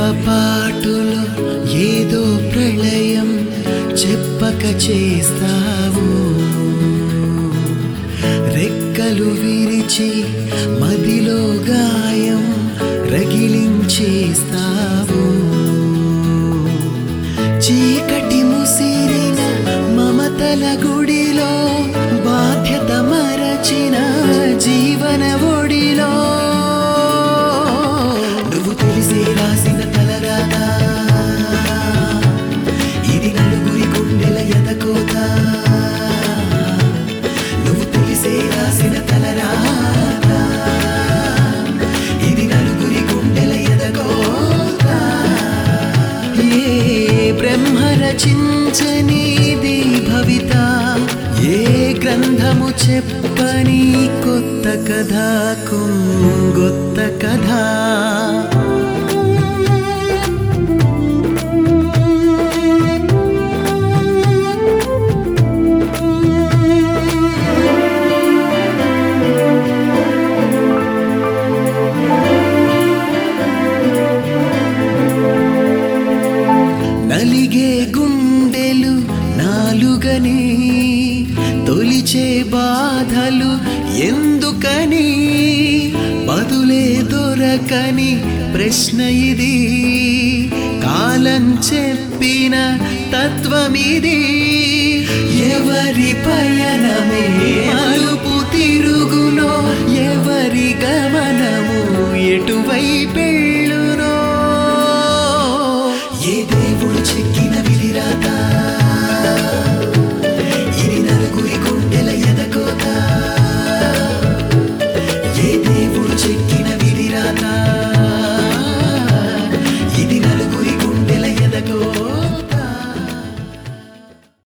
రెప్పపాటులో ఏదో ప్రళయం చెప్పక చేస్తావు రెక్కలు విరిచి మదిలో గాయం రగిలించేస్తావు చీకటి ముసిరిన మమతల గుడిలో బాధ్యత మరచిన జీవన ఒడిలో నువ్వు తెలిసే రాసిన తలరాత ఇది నలుగురి గుండెల ఎదకోత నువ్వు తెలిసే రాసిన తలరాత ఇది నలుగురి గుండెల ఎదకోత ఏ బ్రహ్మ రచించనిది భవిత ఏ గ్రంథము చెప్పని కొత్త కథ కొంగొత్త కథ నలిగే గుండెలు నాలుగని తొలిచే బాధలు ఎందుకని బదులే దొరకని ప్రశ్న ఇది కాలం చెప్పిన తత్వమిది ఎవరి పయనమే మలుపు తిరుగునో ఎవరి గమనము ఎటువైపెళ్ళ